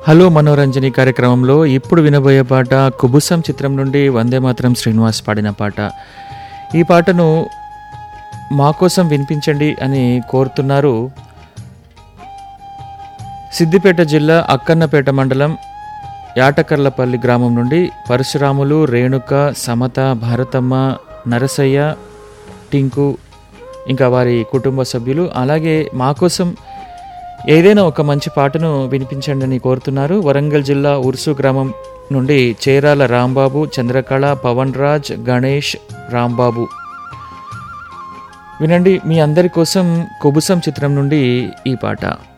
hello మనోరంజని కార్యక్రమంలో ఇప్పుడు వినబోయే పాట కుబుసం చిత్రం నుండి వందే మాత్రం శ్రీనివాస్ పాడిన పాట ఈ పాటను మా కోసం వినిపించండి అని కోరుతున్నారు సిద్దిపేట జిల్లా అక్కన్నపేట మండలం యాటకర్లపల్లి గ్రామం నుండి పరశురాములు రేణుక సమత భారతమ్మ నరసయ్య టింకు ఇంకా వారి కుటుంబ సభ్యులు అలాగే మా కోసం ఏదైనా ఒక మంచి పాటను వినిపించండి అని కోరుతున్నారు వరంగల్ జిల్లా ఉర్సు గ్రామం నుండి చేరాల రాంబాబు చంద్రకళ పవన్ రాజ్ గణేష్ రాంబాబు వినండి మీ అందరి కోసం కుబుసం చిత్రం నుండి ఈ పాట